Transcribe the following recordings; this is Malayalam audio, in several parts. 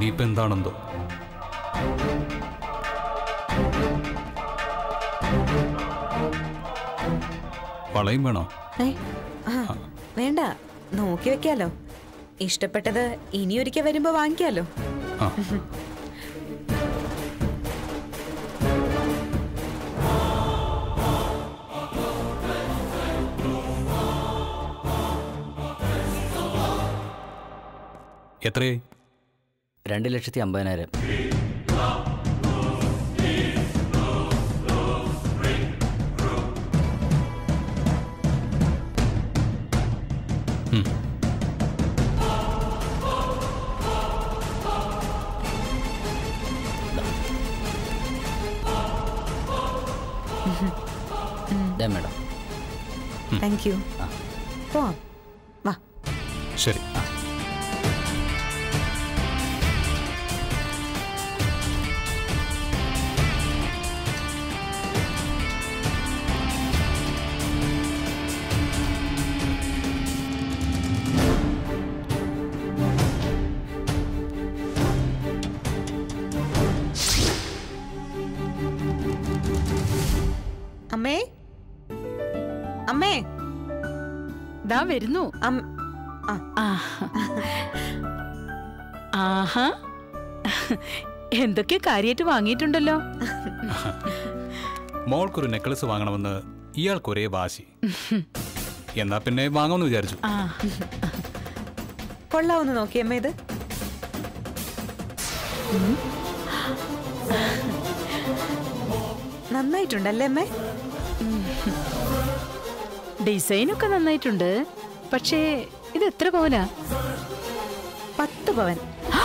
ഇനിയിപ്പോൾ എന്താണെന്തോ വളയും വേണോ ഏ, ആ, വേണ്ട നോക്കി വെക്കാലോ ഇഷ്ടപ്പെട്ടത് ഇനി ഒരിക്കൽ വരുമ്പോ വാങ്ങിക്കാലോ ആ എത്രയായി രണ്ട് ലക്ഷത്തി അമ്പതിനായിരം ഉം. ദേ മേഡം താങ്ക് യു പോവാം വാ ശരി അമ്മേ അമ്മേ ദാ വരുന്നു അം ആ ആഹാ. ആഹാ എന്തൊക്കെ കാര്യമായിട്ട് വാങ്ങിയിട്ടുണ്ടല്ലോ മോൾക്കൊരു നെക്ലസ് വാങ്ങണമെന്ന് ഇയാൾക്ക് ഒരേ വാശി എന്നാ പിന്നെ വാങ്ങാമെന്ന് വിചാരിച്ചു ആ കൊള്ളാവൊന്ന് നോക്കിയമ്മേ ഇത് നന്നായിട്ടുണ്ടല്ലേ അമ്മേ ഡിസൈനൊക്കെ നന്നായിട്ടുണ്ട് പക്ഷേ ഇത് എത്ര പോലാ പത്ത് പവൻ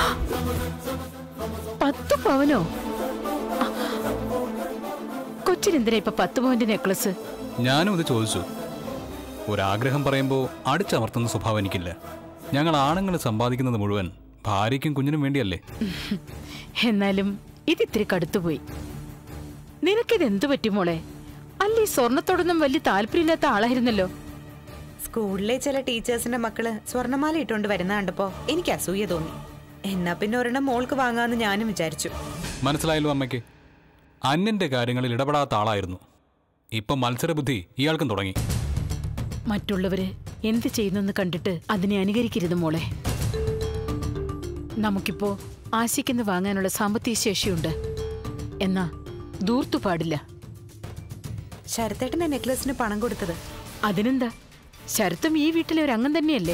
പത്ത് പവനോ ആ. കൊച്ചിനെന്തിനാ ഇപ്പൊ പത്ത് പവന്റെ നെക്ലസ് ഞാനും ഇത് ചോദിച്ചു ഒരാഗ്രഹം പറയുമ്പോൾ അടിച്ചമർത്തുന്ന സ്വഭാവം എനിക്കില്ല ഞങ്ങൾ ആണുങ്ങൾ സമ്പാദിക്കുന്നത് മുഴുവൻ ഭാര്യയ്ക്കും കുഞ്ഞിനും വേണ്ടിയല്ലേ എന്നാലും ഇത് ഇത്തിരി കടുത്തുപോയി നിനക്കിത് എന്തു പറ്റി മോളെ അല്ല ഈ സ്വർണത്തോടൊന്നും വലിയ താല്പര്യമില്ലാത്ത ആളായിരുന്നല്ലോ സ്കൂളിലെ ചില ടീച്ചേഴ്സിന്റെ മക്കള് സ്വർണ്ണമാല ഇട്ടുകൊണ്ട് വരുന്ന കണ്ടപ്പോ എനിക്ക് അസൂയ തോന്നി എന്നാ പിന്നെ ഒരെണ്ണം മോൾക്ക് വാങ്ങാന്ന് ഞാനും വിചാരിച്ചു മനസ്സിലായല്ലോ അമ്മയ്ക്ക് അന്യന്റെ കാര്യങ്ങളിൽ ഇടപെടാത്ത ആളായിരുന്നു ഇപ്പം മത്സരബുദ്ധി ഇയാൾക്കും തുടങ്ങി മറ്റുള്ളവര് എന്ത് ചെയ്യുന്നെന്ന് കണ്ടിട്ട് അതിനെ അനുകരിക്കരുത് മോളെ നമുക്കിപ്പോ ആശിക്കുന്ന വാങ്ങാനുള്ള സാമ്പത്തിക ശേഷിയുണ്ട് എന്നാ ദൂർത്തു പാടില്ല ശരത്തേട്ടന്റെ നെക്ലസിന് പണം കൊടുത്തത് അതിനെന്താ ശരത്തും ഈ വീട്ടിലെ ഒരു അംഗം തന്നെയല്ലേ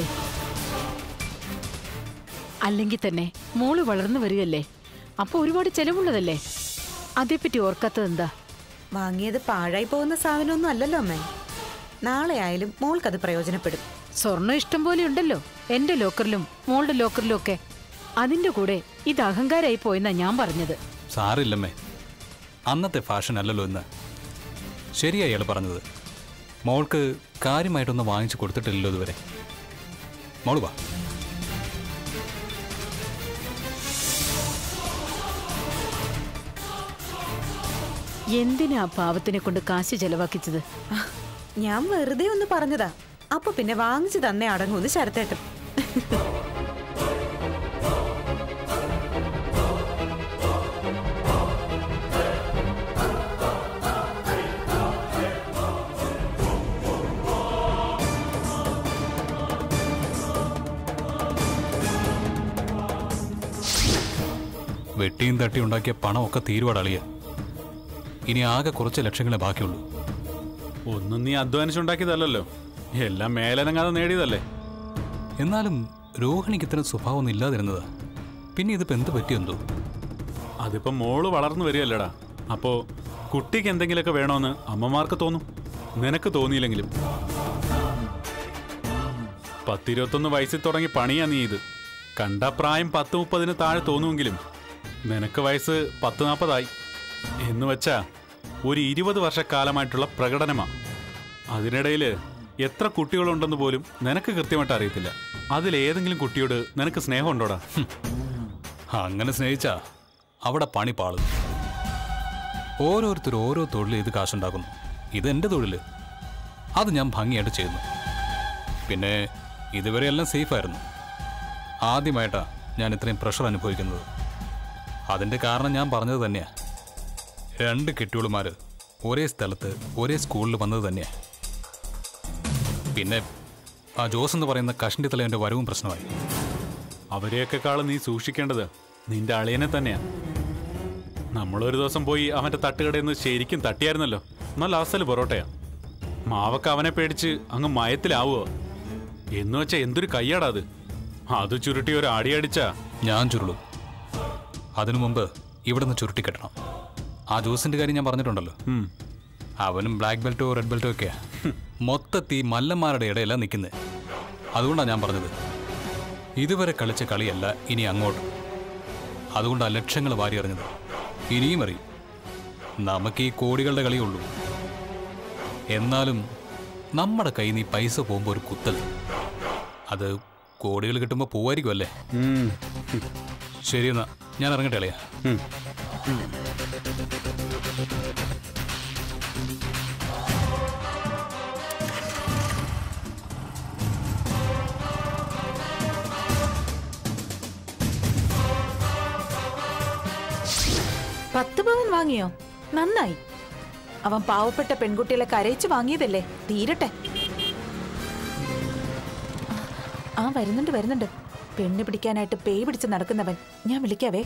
അല്ലെങ്കിൽ തന്നെ മോള് വളർന്നു വരികയല്ലേ അപ്പൊ ഒരുപാട് ചെലവുള്ളതല്ലേ അതേപ്പറ്റി ഓർക്കാത്തതെന്താ വാങ്ങിയത് പാഴായി പോകുന്ന സാധനമൊന്നും അല്ലല്ലോ അമ്മേ നാളെ ആയാലും മോൾക്കത് പ്രയോജനപ്പെടും സ്വർണ്ണം ഇഷ്ടം പോലെ ഉണ്ടല്ലോ എന്റെ ലോക്കറിലും മോളുടെ ലോക്കറിലും ഒക്കെ അതിന്റെ കൂടെ ഇത് അഹങ്കാരായി പോയെന്നാ ഞാൻ പറഞ്ഞത് സാറില്ലമ്മേ അന്നത്തെ ഫാഷൻ അല്ലല്ലോ ഇന്ന് ശരിയായി അയാൾ പറഞ്ഞത് മോൾക്ക് കാര്യമായിട്ടൊന്നും വാങ്ങിച്ചു കൊടുത്തിട്ടില്ലല്ലോ ഇതുവരെ മോള് വാ എന്തിനാ ആ പാവത്തിനെ കൊണ്ട് കാശ് ചെലവാക്കിച്ചത് ആ, ഞാൻ വെറുതെ ഒന്ന് പറഞ്ഞതാ അപ്പൊ പിന്നെ വാങ്ങിച്ചു തന്നെ അടങ്ങൂന്ന് ശരത്തേട്ടൻ വെട്ടിയും തട്ടി ഉണ്ടാക്കിയ പണമൊക്കെ തീരുവാടളിയ ഇനി ആകെ കുറച്ച് ലക്ഷങ്ങളെ ബാക്കിയുള്ളൂ ഒന്നും നീ അധ്വാനിച്ചുണ്ടാക്കിയതല്ലല്ലോ എല്ലാം മേലനങ്ങാതെ നേടിയതല്ലേ എന്നാലും രോഹിണിക്ക് ഇത്തരം സ്വഭാവമൊന്നും ഇല്ലാതിരുന്നത് പിന്നെ ഇതിപ്പോ എന്ത് പറ്റിയെന്തോ അതിപ്പോ മോള് വളർന്നു വരികയല്ലടാ അപ്പോ കുട്ടിക്ക് എന്തെങ്കിലുമൊക്കെ വേണോന്ന് അമ്മമാർക്ക് തോന്നും നിനക്ക് തോന്നിയില്ലെങ്കിലും പത്തിരുപത്തൊന്ന് വയസ്സിൽ തുടങ്ങി പണിയാ നീ ഇത് കണ്ട പ്രായം പത്ത് മുപ്പതിന് താഴെ തോന്നുമെങ്കിലും നിനക്ക് വയസ്സ് പത്ത് നാൽപ്പതായി എന്ന് വെച്ചാ ഒരു ഇരുപത് വർഷക്കാലമായിട്ടുള്ള പ്രകടനമാ അതിനിടയിൽ എത്ര കുട്ടികളുണ്ടെന്ന് പോലും നിനക്ക് കൃത്യമായിട്ട് അറിയത്തില്ല അതിലേതെങ്കിലും കുട്ടിയോട് നിനക്ക് സ്നേഹമുണ്ടോടാ അങ്ങനെ സ്നേഹിച്ചാ അവിടെ പണി പാളും ഓരോരുത്തർ ഓരോ തൊഴിൽ ചെയ്ത് കാശുണ്ടാക്കുന്നു ഇത് എൻ്റെ തൊഴിൽ അത് ഞാൻ ഭംഗിയായിട്ട് ചെയ്യുന്നു പിന്നെ ഇതുവരെ എല്ലാം സേഫായിരുന്നു ആദ്യമായിട്ടാണ് ഞാൻ ഇത്രയും പ്രഷർ അനുഭവിക്കുന്നത് അതിന്റെ കാരണം ഞാൻ പറഞ്ഞത് തന്നെയാ രണ്ട് കെട്ടിയോളുമാര് ഒരേ സ്ഥലത്ത് ഒരേ സ്കൂളിൽ വന്നത് തന്നെയാ പിന്നെ ആ ജോസ് എന്ന് പറയുന്ന കഷണ്ടി തലവന്റെ വരവും പ്രശ്നമായി അവരെയൊക്കെക്കാളും നീ സൂക്ഷിക്കേണ്ടത് നിന്റെ അളിയനെ തന്നെയാ നമ്മളൊരു ദിവസം പോയി അവന്റെ തട്ടുകടയിൽ നിന്ന് ശരിക്കും തട്ടിയായിരുന്നല്ലോ നല്ല അസല് പൊറോട്ടയാ മാവക്ക അവനെ പേടിച്ച് അങ്ങ് മയത്തിലാവുക എന്ന് വെച്ചാ എന്തൊരു കയ്യാടാ അത് അത് ചുരുട്ടി ഒരു അടിയടിച്ചാ ഞാൻ ചുരുളു അതിനു മുമ്പ് ഇവിടുന്ന് ചുരുട്ടിക്കെട്ടണം ആ ജോസിന്റെ കാര്യം ഞാൻ പറഞ്ഞിട്ടുണ്ടല്ലോ ഉം. അവനും ബ്ലാക്ക് ബെൽറ്റോ റെഡ് ബെൽറ്റോ ഒക്കെയാ മൊത്തത്തി മല്ലന്മാരുടെ ഇടയില നിൽക്കുന്നത് അതുകൊണ്ടാണ് ഞാൻ പറഞ്ഞത് ഇതുവരെ കളിച്ച കളിയല്ല ഇനി അങ്ങോട്ട് അതുകൊണ്ടാണ് ലക്ഷങ്ങൾ വാരി എറിഞ്ഞത് ഇനിയും അറിയും നമുക്ക് ഈ കോടികളുടെ കളിയുള്ളൂ എന്നാലും നമ്മുടെ കയ്യിൽ നിന്ന് ഈ പൈസ പോകുമ്പോൾ ഒരു കുത്തൽ അത് കോടികൾ കിട്ടുമ്പോൾ പോവായിരിക്കും അല്ലേ ഉം. ശരി എന്നാ ഞാൻ ഇറങ്ങട്ടെ അളിയാ ഉം. പത്ത് പവൻ വാങ്ങിയോ നന്നായി അവൻ പാവപ്പെട്ട പെൺകുട്ടികളെ കരയിച്ചു വാങ്ങിയതല്ലേ തീരട്ടെ ആ വരുന്നുണ്ട് വരുന്നുണ്ട് പെണ്ണ് പിടിക്കാനായിട്ട് പേയ് പിടിച്ച് നടക്കുന്നവൻ ഞാൻ വിളിക്കാവേ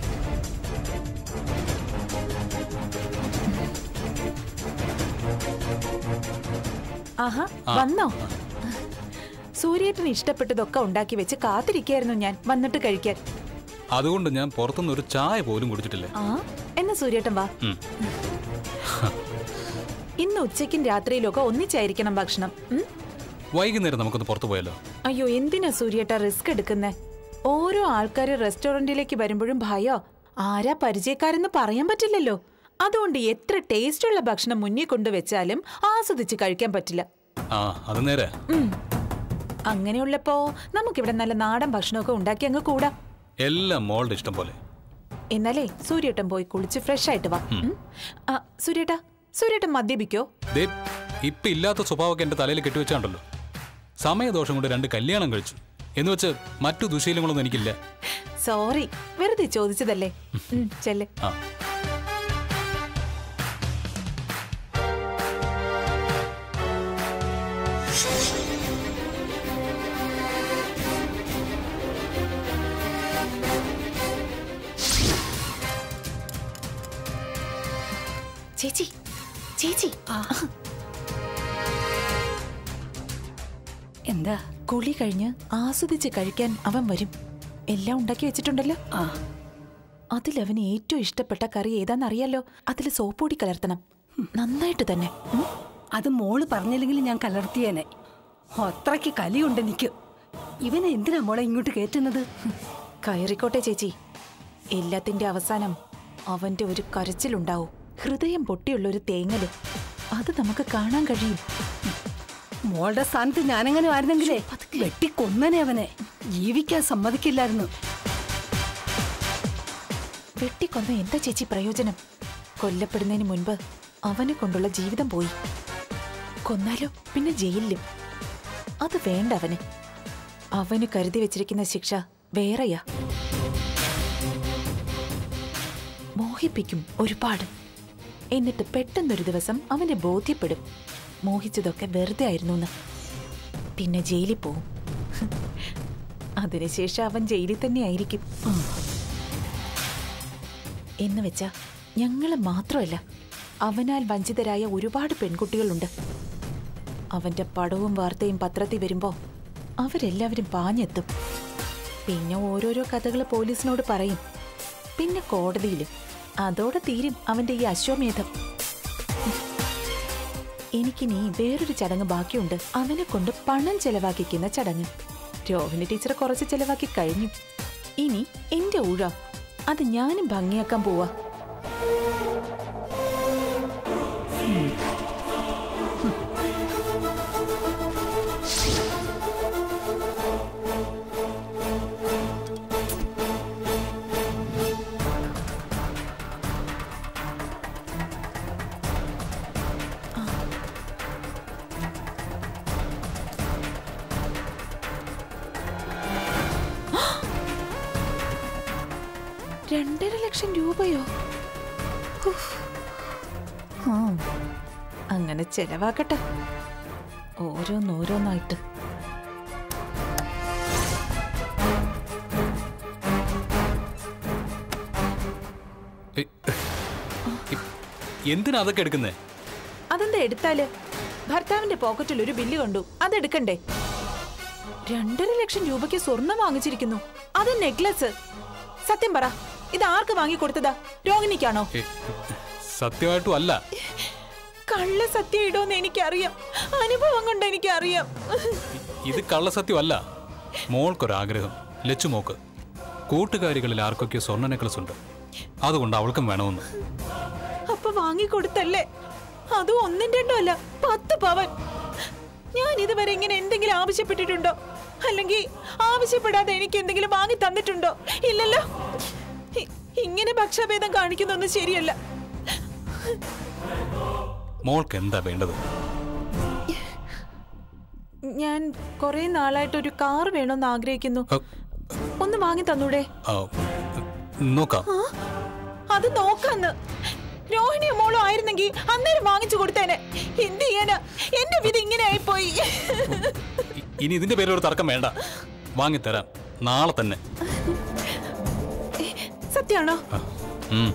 ആഹാ വന്നോ സൂര്യേട്ടന് ഇഷ്ടപ്പെട്ടതൊക്കെ ഉണ്ടാക്കി വെച്ച് കാത്തിരിക്കായിരുന്നു ഞാൻ വന്നിട്ട് കഴിക്കാൻ അതുകൊണ്ട് ഞാൻ പുറത്തുനിന്ന് ഒരു ചായ പോലും കുടിച്ചിട്ടില്ല ആ എന്നാ സൂര്യേട്ടൻ വാ ഉം. ഇന്ന് ഉച്ചയ്ക്കും രാത്രിയിലൊക്കെ ഒന്നിച്ചായിരിക്കണം ഭക്ഷണം ഉം? വൈകുന്നേരം നമുക്കൊന്ന് പുറത്തു പോയാലോ അയ്യോ എന്തിനാ സൂര്യേട്ട റിസ്ക് എടുക്കുന്നേ ഓരോ ആൾക്കാര് റെസ്റ്റോറന്റിലേക്ക് വരുമ്പോഴും ഭയോ ആരാ പരിചയക്കാരെന്ന് പറയാൻ പറ്റില്ലല്ലോ അതുകൊണ്ട് എത്ര ടേസ്റ്റ് ഉള്ള ഭക്ഷണം മുന്നിൽ കൊണ്ടുവച്ചാലും ആസ്വദിച്ച് കഴിക്കാൻ പറ്റില്ല ആ അത് നേരെ ഉം. അങ്ങനെയുള്ളപ്പോ നമുക്കിവിടെ നല്ല നാടൻ ഭക്ഷണമൊക്കെ ഉണ്ടാക്കി അങ്ങ് കൂടാം എല്ലാം മോളുടെ ഇഷ്ടം പോലെ എന്നാലേ സൂര്യേട്ടൻ പോയി കുളിച്ച് ഫ്രഷ് ആയിട്ട് വാ ഉം. ആ, സൂര്യേട്ടാ സൂര്യേട്ടൻ മദ്യപിക്കോ ദേ ഇപ്പൊ ഇല്ലാത്ത സ്വഭാവമൊക്കെ എന്റെ തലയിൽ കെട്ടിവെച്ചാണ്ടല്ലോ സമയദോഷം കൊണ്ട് രണ്ട് കല്യാണം കഴിച്ചു എന്ന് വെച്ച് മറ്റു ദുശീലങ്ങളൊന്നും എനിക്കില്ല സോറി വെറുതെ ചോദിച്ചതല്ലേ ഉം, ചെല്ല് ആ ചേച്ചി ചേച്ചി എന്താ കുളി കഴിഞ്ഞ് ആസ്വദിച്ച് കഴിക്കാൻ അവൻ വരും എല്ലാം ഉണ്ടാക്കി വെച്ചിട്ടുണ്ടല്ലോ ആ അതിലവന് ഏറ്റവും ഇഷ്ടപ്പെട്ട കറി ഏതാന്നറിയാലോ അതിൽ സോപ്പൊടി കലർത്തണം നന്നായിട്ട് തന്നെ ഉം. അത് മോള് പറഞ്ഞില്ലെങ്കിൽ ഞാൻ കലർത്തിയേനെ അത്രയ്ക്ക് കലിയുണ്ട് എനിക്ക് ഇവനെ എന്തിനാ മോളെ ഇങ്ങോട്ട് കയറ്റുന്നത് കയറിക്കോട്ടെ ചേച്ചി എല്ലാത്തിന്റെ അവസാനം അവന്റെ ഒരു കരച്ചിലുണ്ടാവും ഹൃദയം പൊട്ടിയുള്ള ഒരു തേങ്ങല് അത് നമുക്ക് കാണാൻ കഴിയും മോളുടെ സ്ഥാനത്ത് ഞാനെങ്ങനെ ആയിരുന്നെങ്കിലേ വെട്ടിക്കൊന്നനെ അവനെ ജീവിക്കാൻ സമ്മതിക്കില്ലായിരുന്നു വെട്ടിക്കൊന്ന എന്താ ചേച്ചി പ്രയോജനം കൊല്ലപ്പെടുന്നതിന് മുൻപ് അവനെ കൊണ്ടുള്ള ജീവിതം പോയി കൊന്നാലോ പിന്നെ ജയിലിലും അത് വേണ്ട അവന് അവന് കരുതി വെച്ചിരിക്കുന്ന ശിക്ഷ വേറെയാ മോഹിപ്പിക്കും ഒരുപാട് എന്നിട്ട് പെട്ടെന്നൊരു ദിവസം അവന് ബോധ്യപ്പെടും മോഹിച്ചതൊക്കെ വെറുതെ ആയിരുന്നു എന്ന് പിന്നെ ജയിലിൽ പോവും അതിനുശേഷം അവൻ ജയിലിൽ തന്നെ ആയിരിക്കും എന്ന് വെച്ചാ ഞങ്ങള് മാത്രമല്ല അവനാൽ വഞ്ചിതരായ ഒരുപാട് പെൺകുട്ടികളുണ്ട് അവന്റെ പടവും വാർത്തയും പത്രത്തിൽ വരുമ്പോ അവരെല്ലാവരും പാഞ്ഞെത്തും പിന്നെ ഓരോരോ കഥകൾ പോലീസിനോട് പറയും പിന്നെ കോടതിയിലും അതോടെ തീരും അവന്റെ ഈ അശ്വമേധം എനിക്കിനി വേറൊരു ചടങ്ങ് ബാക്കിയുണ്ട് അവനെ കൊണ്ട് പണം ചെലവാക്കിക്കുന്ന ചടങ്ങ് രോഹിണി ടീച്ചർ കുറച്ച് ചെലവാക്കി കഴിഞ്ഞു ഇനി എന്റെ ഊഴ അത് ഞാനും ഭംഗിയാക്കാൻ പോവാ രണ്ടര ലക്ഷം ലക്ഷം രൂപയോ ഉഫ്. ആ, അങ്ങനെ ചെലവാക്കട്ടെ ഓരോന്നോരോന്നായിട്ട് ഏയ്, ഇ- എന്തിനാ അതൊക്കെ എടുക്കുന്നേ അതെന്താ എടുത്താല് ഭർത്താവിന്റെ പോക്കറ്റിൽ ഒരു ബില്ല് കണ്ടു അതെടുക്കണ്ടേ രണ്ടര ലക്ഷം രൂപയ്ക്ക് സ്വർണം വാങ്ങിച്ചിരിക്കുന്നു അത് നെക്ലസ് സത്യം പറ ഇത് ആർക്ക് വാങ്ങിക്കൊടുത്തതാ രോഹിണിക്കാണോ ഏയ്, സത്യമായിട്ടും അല്ല കള്ള സത്യം ഇടോന്ന് എനിക്കറിയാം അനുഭവം കൊണ്ട് എനിക്കറിയാം ഇത് കള്ളസത്യമല്ല മോൾക്കൊരാഗ്രഹം ലച്ചു മോക്ക് കൂട്ടുകാരികളിൽ ആർക്കൊക്കെ സ്വർണ്ണ നെക്ലസ് ഉണ്ട് അതുകൊണ്ട് അവൾക്കും വേണമെന്ന് അപ്പൊ വാങ്ങിക്കൊടുത്തല്ലേ അതും ഒന്നും രണ്ടും അല്ല പത്ത് പവൻ ഞാൻ ഇതുവരെ ഇങ്ങനെ എന്തെങ്കിലും ആവശ്യപ്പെട്ടിട്ടുണ്ടോ അല്ലെങ്കിൽ ആവശ്യപ്പെടാതെ എനിക്ക് എന്തെങ്കിലും വാങ്ങി തന്നിട്ടുണ്ടോ ഇല്ലല്ലോ ഇ- ഇങ്ങനെ പക്ഷഭേദം കാണിക്കുന്നൊന്നും ശരിയല്ല മോൾക്ക് എന്താ വേണ്ടത് ഞാൻ കുറെ നാളായിട്ട് ഒരു കാർ വേണമെന്ന് ആഗ്രഹിക്കുന്നു അ, ഒന്ന് വാങ്ങി തന്നൂടെ ആ, നോക്കാം ആ? അത് നോക്കാന്ന് രോഹിണിയോ മോളോ ആയിരുന്നെങ്കിൽ അന്നേരം വാങ്ങിച്ചു കൊടുത്തേനെ എന്ത് ചെയ്യാനാ എന്റെ വിധി ഇങ്ങനെ ആയിപ്പോയി ഇ- ഇനി ഇതിന്റെ പേരിൽ ഒരു തർക്കം വേണ്ട വാങ്ങിത്തരാം നാളെ തന്നെ സത്യാണോ ആ, ഉം.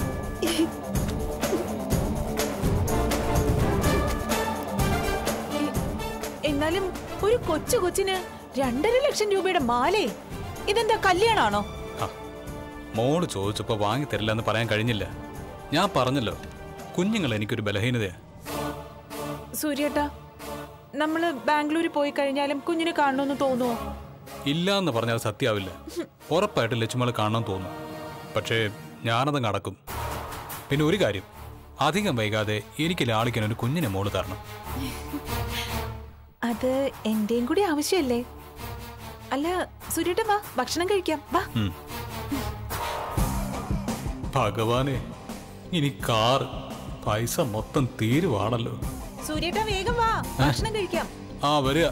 എന്നാലും ഒരു കൊച്ചു കൊച്ചിന് രണ്ടര ലക്ഷം രൂപയുടെ മാലേ ഇതെന്താ കല്യാണാണോ ആ, മോള് ചോദിച്ചപ്പോ വാങ്ങിത്തരില്ല എന്ന് പറയാൻ കഴിഞ്ഞില്ല ഞാൻ പറഞ്ഞല്ലോ കുഞ്ഞുങ്ങൾ എനിക്കൊരു ബലഹീനതയാ സൂര്യേട്ടാ നമ്മള് ബാംഗ്ലൂരിൽ പോയി കഴിഞ്ഞാലും കുഞ്ഞിനെ കാണണമെന്ന് തോന്നുവോ ഇല്ല എന്ന് പറഞ്ഞാൽ സത്യാവില്ല ഉറപ്പായിട്ട് ലക്ഷ്മള് കാണാൻ തോന്നും പക്ഷേ ഞാനതങ്ങ് അടക്കും പിന്നെ ഒരു കാര്യം അധികം വൈകാതെ എനിക്ക് ലാളിക്കാൻ ഒരു കുഞ്ഞിനെ മോള് തരണം അത് എന്റെയും കൂടി ആവശ്യമല്ലേ അല്ല സൂര്യേട്ടൻ വാ ഭക്ഷണം കഴിക്കാം വാ ഉം. ഭഗവാനെ ഇനി കാർ പൈസ മൊത്തം തീരുവാണല്ലോ സൂര്യേട്ട വേഗം വാ ഭക്ഷണം കഴിക്കാം ആ വരിക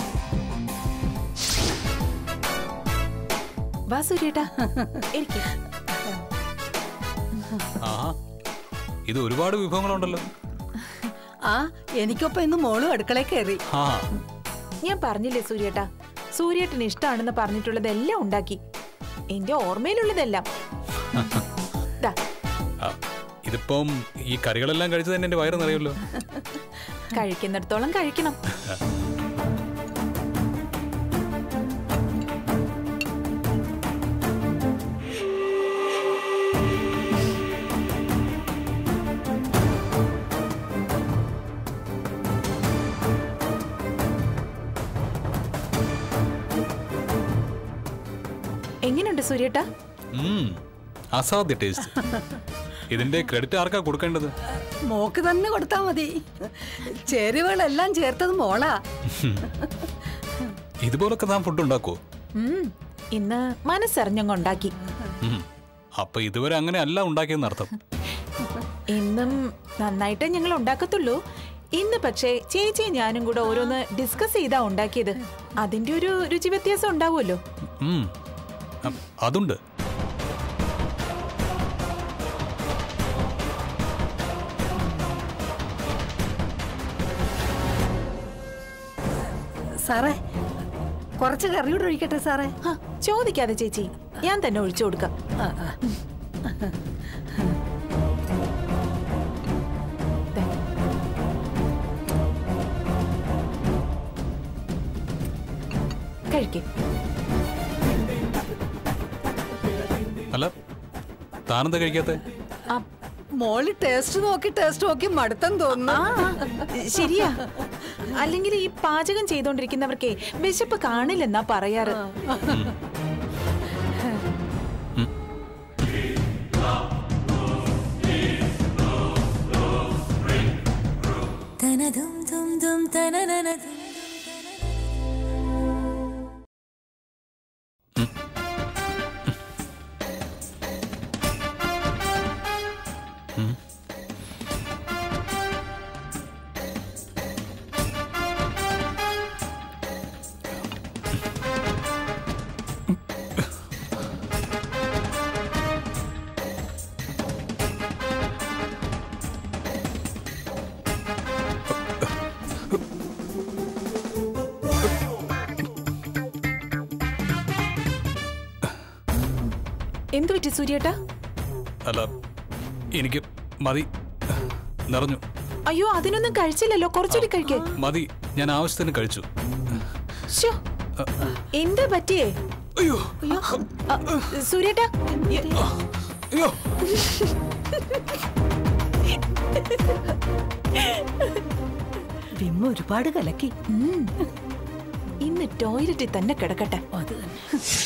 വാ സൂര്യേട്ട എനിക്ക് ആ ഇത് ഒരുപാട് വിഭവങ്ങളുണ്ടല്ലോ ആ എനിക്കൊപ്പം ഇന്ന് മോളും അടുക്കളയിൽ കയറി ആ ഞാൻ പറഞ്ഞില്ലേ സൂര്യേട്ട സൂര്യേട്ടന് ഇഷ്ടമാണെന്ന് പറഞ്ഞിട്ടുള്ളതെല്ലാം ഉണ്ടാക്കി എന്റെ ഓർമ്മയിലുള്ളതെല്ലാം ദാ, ആ, ഇതിപ്പം ഈ കറികളെല്ലാം കഴിച്ച് തന്നെ എന്റെ വയറ് നിറയുമല്ലോ കഴിക്കുന്നിടത്തോളം കഴിക്കണം എങ്ങനെയുണ്ട് സൂര്യേട്ട ഉം, അസാധ്യ ടേസ്റ്റ് ഇതിന്റെ ക്രെഡിറ്റ് ആർക്കാ കൊടുക്കേണ്ടത് മോക്ക് തന്നെ കൊടുത്താ മതി ചേരുവകളെല്ലാം ചേർത്തത് മോളാ ഇതുപോലൊക്കെ താൻ ഫുഡ് ഉണ്ടാക്കുവോ ഉം, ഇന്ന് മനസ്സറിഞ്ഞങ്ങ് ഉണ്ടാക്കി ഉം. അപ്പൊ ഇതുവരെ അങ്ങനെ അല്ല ഉണ്ടാക്കിയെന്ന് അർത്ഥം ഇന്നും നന്നായിട്ടേ ഞങ്ങൾ ഉണ്ടാക്കത്തുള്ളൂ ഇന്ന് പക്ഷേ ചേച്ചിയും ഞാനും കൂടെ ഓരോന്ന് ഡിസ്കസ് ചെയ്താ ഉണ്ടാക്കിയത് അതിന്റെ ഒരു രുചി വ്യത്യാസം ഉണ്ടാവുമല്ലോ ഉം. അ, അതുണ്ട് സാറേ കുറച്ച് കറിയോട് ഒഴിക്കട്ടെ സാറേ ഹ, ചോദിക്കാതെ ചേച്ചി ഞാൻ തന്നെ ഒഴിച്ചു കൊടുക്കാം ആ, ആ. ദേ. കഴിക്കേ അല്ല താനെന്താ കഴിക്കാത്ത മോള് ടേസ്റ്റ് നോക്കി ടേസ്റ്റ് നോക്കി മടുത്തം ആ തോന്നുന്നു ശരിയാ അല്ലെങ്കിൽ ഈ പാചകം ചെയ്തോണ്ടിരിക്കുന്നവർക്കേ വിശപ്പ് കാണില്ലെന്നാ പറയാറ് എന്തു പറ്റി സൂര്യേട്ടാ അല്ല എനിക്ക് മതി നിറഞ്ഞു അയ്യോ അതിനൊന്നും കഴിച്ചില്ലല്ലോ കുറച്ചുകൂടി കഴിക്കേ മതി ഞാൻ ആവശ്യത്തിന് കഴിച്ചു ശ്ശോ, എന്താ പറ്റിയേ അയ്യോ അയ്യോ അ, സൂര്യേട്ടാ എ- അയ്യോ വിമ്മ ഒരുപാട് കലക്കി ഉം. ഇന്ന് ടോയ്ലറ്റിൽ തന്നെ കിടക്കട്ടെ അത് തന്നെ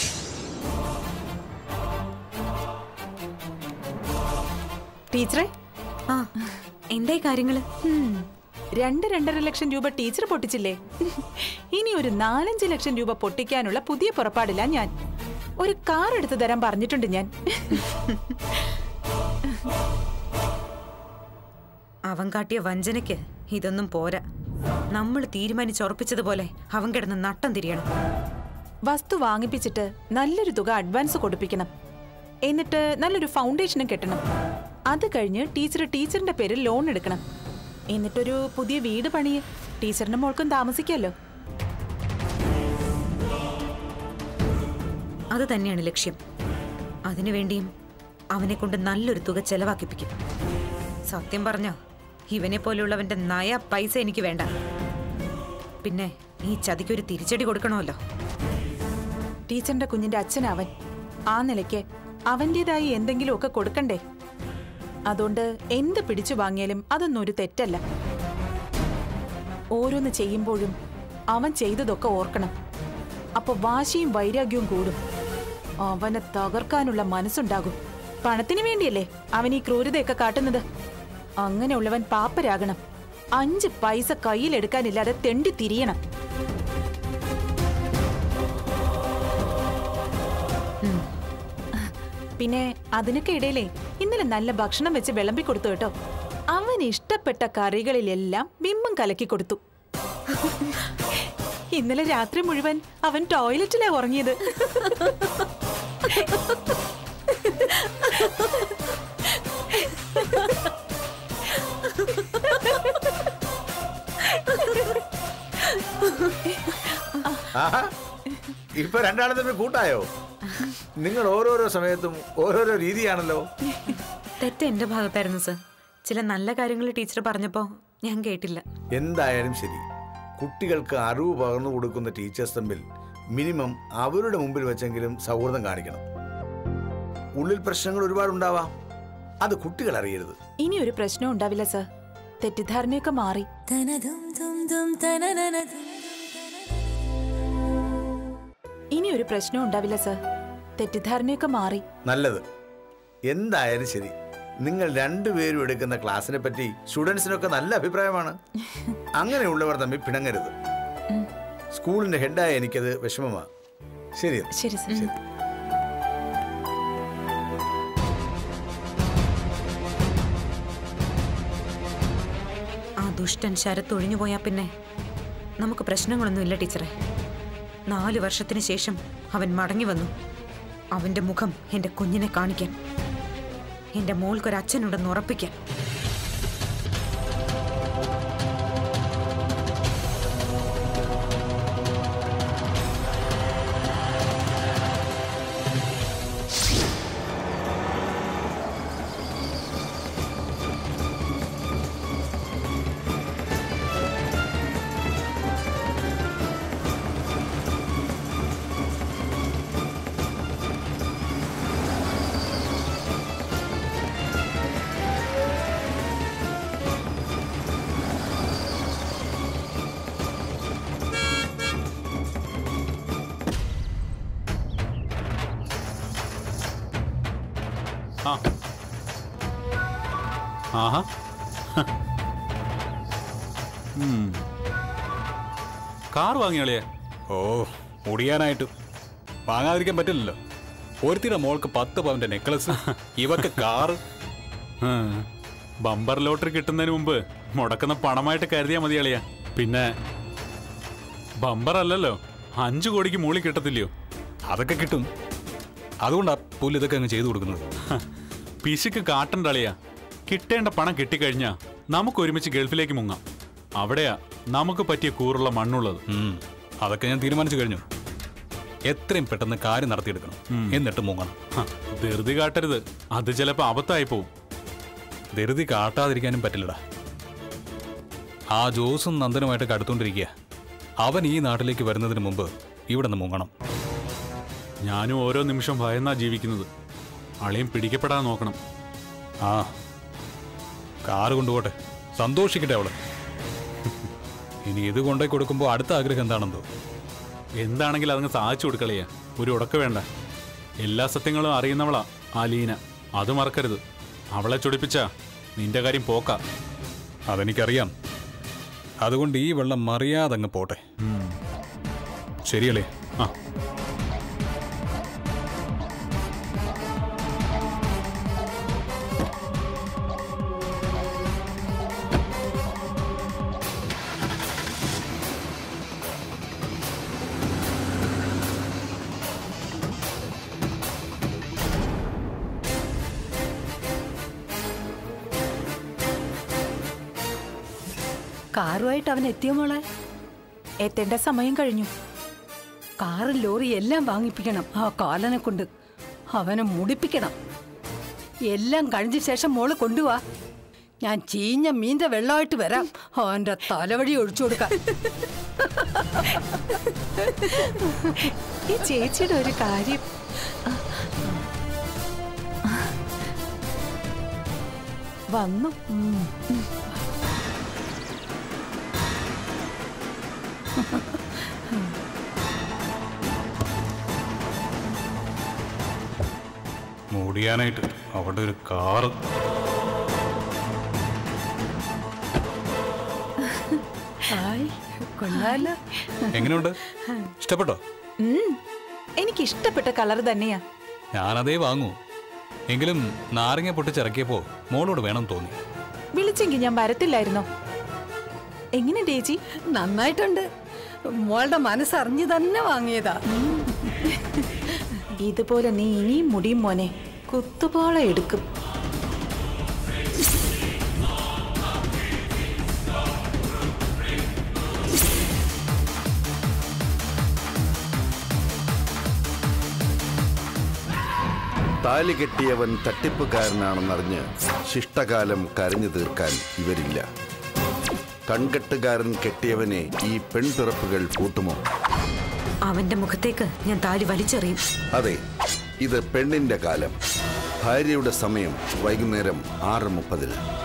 ടീച്ചറെ ആ എന്തായി കാര്യങ്ങള് ഉം. രണ്ട് രണ്ടര ലക്ഷം രൂപ ടീച്ചർ പൊട്ടിച്ചില്ലേ ഇനി ഒരു നാലഞ്ച് ലക്ഷം രൂപ പൊട്ടിക്കാനുള്ള പുതിയ പുറപ്പാടില്ല ഞാൻ ഒരു കാർ എടുത്തു തരാൻ പറഞ്ഞിട്ടുണ്ട് ഞാൻ അവൻ കാട്ടിയ വഞ്ചനയ്ക്ക് ഇതൊന്നും പോരാ നമ്മൾ തീരുമാനിച്ചുറപ്പിച്ചതുപോലെ അവൻ കിടന്ന് നട്ടം തിരിയണം വസ്തു വാങ്ങിപ്പിച്ചിട്ട് നല്ലൊരു തുക അഡ്വാൻസ് കൊടുപ്പിക്കണം എന്നിട്ട് നല്ലൊരു ഫൗണ്ടേഷനും കെട്ടണം അത് കഴിഞ്ഞ് ടീച്ചർ ടീച്ചറിന്റെ പേരിൽ ലോൺ എടുക്കണം എന്നിട്ടൊരു പുതിയ വീട് പണിയ് ടീച്ചറിന്റെ മോൾക്കും താമസിക്കാമല്ലോ അത് തന്നെയാണ് ലക്ഷ്യം അതിനുവേണ്ടിയും അവനെ കൊണ്ട് നല്ലൊരു തുക ചെലവാക്കിപ്പിക്കും സത്യം പറഞ്ഞോ ഇവനെ പോലെയുള്ളവന്റെ നയ പൈസ എനിക്ക് വേണ്ട പിന്നെ ഈ ചതിക്കൊരു തിരിച്ചടി കൊടുക്കണമല്ലോ ടീച്ചറിന്റെ കുഞ്ഞിന്റെ അച്ഛനവൻ ആ നിലയ്ക്ക് അവന്റേതായി എന്തെങ്കിലുമൊക്കെ കൊടുക്കണ്ടേ അതുകൊണ്ട് എന്ത് പിടിച്ചു വാങ്ങിയാലും അതൊന്നും ഒരു തെറ്റല്ല ഓരോന്ന് ചെയ്യുമ്പോഴും അവൻ ചെയ്തതൊക്കെ ഓർക്കണം അപ്പൊ വാശിയും വൈരാഗ്യവും കൂടും അവനെ തകർക്കാനുള്ള മനസ്സുണ്ടാകും പണത്തിന് വേണ്ടിയല്ലേ അവൻ ഈ ക്രൂരതയൊക്കെ കാട്ടുന്നത് അങ്ങനെയുള്ളവൻ പാപ്പരാകണം അഞ്ച് പൈസ കയ്യിലെടുക്കാനില്ലാതെ തെണ്ടി തിരിയണം പിന്നെ അതിനൊക്കെ ഇടയിലേ ഇന്നലെ നല്ല ഭക്ഷണം വെച്ച് വിളമ്പി കൊടുത്തു കേട്ടോ അവൻ ഇഷ്ടപ്പെട്ട കറികളിലെല്ലാം ബിംബം കലക്കി കൊടുത്തു ഇന്നലെ രാത്രി മുഴുവൻ അവൻ ടോയ്ലറ്റിലാ ഉറങ്ങിയത് ആഹാ. ഇപ്പൊ രണ്ടാളും തമ്മിൽ കൂട്ടായോ നിങ്ങൾ ഓരോരോ സമയത്തും ഓരോരോ രീതിയാണല്ലോ തെറ്റ് എന്റെ ഭാഗത്തായിരുന്നു സർ ചില നല്ല കാര്യങ്ങൾ ടീച്ചർ പറഞ്ഞപ്പോ ഞാൻ കേട്ടില്ല എന്തായാലും ശരി കുട്ടികൾക്ക് അറിവ് പകർന്നു കൊടുക്കുന്ന ടീച്ചേഴ്സ് തമ്മിൽ മിനിമം അവരുടെ മുമ്പിൽ വെച്ചെങ്കിലും സൗഹൃദം കാണിക്കണം ഉള്ളിൽ പ്രശ്നങ്ങൾ ഒരുപാടുണ്ടാവാം അത് കുട്ടികൾ അറിയരുത് ഇനി ഒരു പ്രശ്നം ഉണ്ടാവില്ല സർ തെറ്റിദ്ധാരണയൊക്കെ മാറി ഇനി ഒരു പ്രശ്നം ഉണ്ടാവില്ല സർ തെറ്റിദ്ധാരണയൊക്കെ മാറി നല്ലത് എന്തായാലും ശരി നിങ്ങൾ രണ്ടുപേരും എടുക്കുന്ന ക്ലാസ്സിനെ പറ്റി സ്റ്റുഡൻസിനൊക്കെ നല്ല അഭിപ്രായമാണ് അങ്ങനെയുള്ളവർ തമ്മിൽ പിണങ്ങരുത് സ്കൂളിന്റെ ഹെഡായ എനിക്കത് വിഷമമാണ് ശരി ശരി സർ ശരി ആ ദുഷ്ടൻ ശരത്ത് ഒഴിഞ്ഞു പോയാ പിന്നെ നമുക്ക് പ്രശ്നങ്ങളൊന്നുമില്ല ടീച്ചറെ നാല് വർഷത്തിന് ശേഷം അവൻ മടങ്ങി വന്നു അവന്റെ മുഖം എന്റെ കുഞ്ഞിനെ കാണിക്കാൻ എന്റെ മോൾക്കൊരച്ഛനുണ്ടെന്ന് ഉറപ്പിക്കാൻ ആ ആഹാ ഉം. കാർ വാങ്ങിയാളിയെ ഓ മുടിയാനായിട്ട് വാങ്ങാതിരിക്കാൻ പറ്റില്ലല്ലോ ഒരുത്തിയുടെ മോൾക്ക് പത്ത് പവന്റെ നെക്ലസ് ഇവക്ക് കാറ് ബമ്പർ ലോട്ടറി കിട്ടുന്നതിന് മുമ്പ് മുടക്കുന്ന പണമായിട്ട് കരുതിയാ മതി അളിയ പിന്നെ ബമ്പർ അല്ലല്ലോ അഞ്ചു കോടിക്ക് മൂളി കിട്ടത്തില്ലയോ അതൊക്കെ കിട്ടും അതുകൊണ്ടാ പുല്ല് ഇതൊക്കെ അങ്ങ് ചെയ്തു കൊടുക്കുന്നത് ഹ, പിശുക്ക് കാട്ടണ്ട അളിയ കിട്ടേണ്ട പണം കിട്ടിക്കഴിഞ്ഞാ നമുക്ക് ഒരുമിച്ച് ഗൾഫിലേക്ക് മുങ്ങാം അവിടെയാ നമുക്ക് പറ്റിയ കൂറുള്ള മണ്ണുള്ളത് ഉം, അതൊക്കെ ഞാൻ തീരുമാനിച്ചു കഴിഞ്ഞു എത്രയും പെട്ടെന്ന് കാര്യം നടത്തിയെടുക്കണം എന്നിട്ട് മുങ്ങണം ഹ, ധൃതി കാട്ടരുത് അത് ചിലപ്പോൾ അബദ്ധമായി പോവും ധൃതി കാട്ടാതിരിക്കാനും പറ്റില്ലടാ ആ ജോസും നന്ദനുമായിട്ട് കടുത്തോണ്ടിരിക്കുക അവൻ ഈ നാട്ടിലേക്ക് വരുന്നതിന് മുമ്പ് ഇവിടെ നിന്ന് മുങ്ങണം ഞാനും ഓരോ നിമിഷം ഭയന്നാ ജീവിക്കുന്നത് അളിയും പിടിക്കപ്പെടാൻ നോക്കണം ആ കാറ് കൊണ്ടുപോട്ടെ സന്തോഷിക്കട്ടെ അവള് ഇനി ഇത് കൊണ്ടേ കൊടുക്കുമ്പോൾ അടുത്ത ആഗ്രഹം എന്താണെന്തോ എന്താണെങ്കിലും അതങ്ങ് സാധിച്ചു കൊടുക്കളയാ ഒരു ഉടക്ക് വേണ്ട എല്ലാ സത്യങ്ങളും അറിയുന്നവളാ ആ ലീന അത് മറക്കരുത് അവളെ ചൊടിപ്പിച്ച നിന്റെ കാര്യം പോക്ക അതെനിക്കറിയാം അതുകൊണ്ട് ഈ വെള്ളം മറിയാതങ്ങ് പോട്ടെ ശരിയല്ലേ ആ കാറുമായിട്ട് അവൻ എത്തിയ മോളെ എത്തേണ്ട സമയം കഴിഞ്ഞു കാറും ലോറി എല്ലാം വാങ്ങിപ്പിക്കണം ആ കാലനെ കൊണ്ട് അവനെ മുടിപ്പിക്കണം എല്ലാം കഴിഞ്ഞ ശേഷം മോള് കൊണ്ടുവാ ഞാൻ ചീഞ്ഞ മീന്റെ വെള്ളമായിട്ട് വരാം അവന്റെ തലവഴി ഒഴിച്ചു കൊടുക്കാം ഈ ചേച്ചിയുടെ ഒരു കാര്യം വന്നു മൂടിയാനായിട്ട് അവിടെ ഒരു കാറ് ഹായ് കൊള്ളാലോ എങ്ങനെയുണ്ട് ഇഷ്ടപ്പെട്ടോ ഉം, എനിക്ക് ഇഷ്ടപ്പെട്ട കളർ തന്നെയാ ഞാനതേ വാങ്ങൂ എങ്കിലും നാരങ്ങ പൊട്ടിച്ചിറക്കിയപ്പോ മോളോട് വേണം തോന്നി വിളിച്ചെങ്കിൽ ഞാൻ വരത്തില്ലായിരുന്നോ എങ്ങനെ ചേച്ചി നന്നായിട്ടുണ്ട് മോളുടെ മനസ്സറിഞ്ഞു തന്നെ വാങ്ങിയതാ ഇതുപോലെ നീ ഇനിയും മുടിയും മോനെ കുത്തുപോളെ എടുക്കും താലി കെട്ടിയവൻ തട്ടിപ്പുകാരനാണെന്നറിഞ്ഞ് ശിഷ്ടകാലം കരഞ്ഞു തീർക്കാൻ ഇവരില്ല കൺകെട്ടുകാരൻ കെട്ടിയവനെ ഈ പെൺപിറപ്പുകൾ കൂട്ടുമോ അവന്റെ മുഖത്തേക്ക് ഞാൻ താലി വലിച്ചെറിയും അതെ ഇത് പെണ്ണിന്റെ കാലം ഭാര്യയുടെ സമയം വൈകുന്നേരം ആറ് മുപ്പതിന്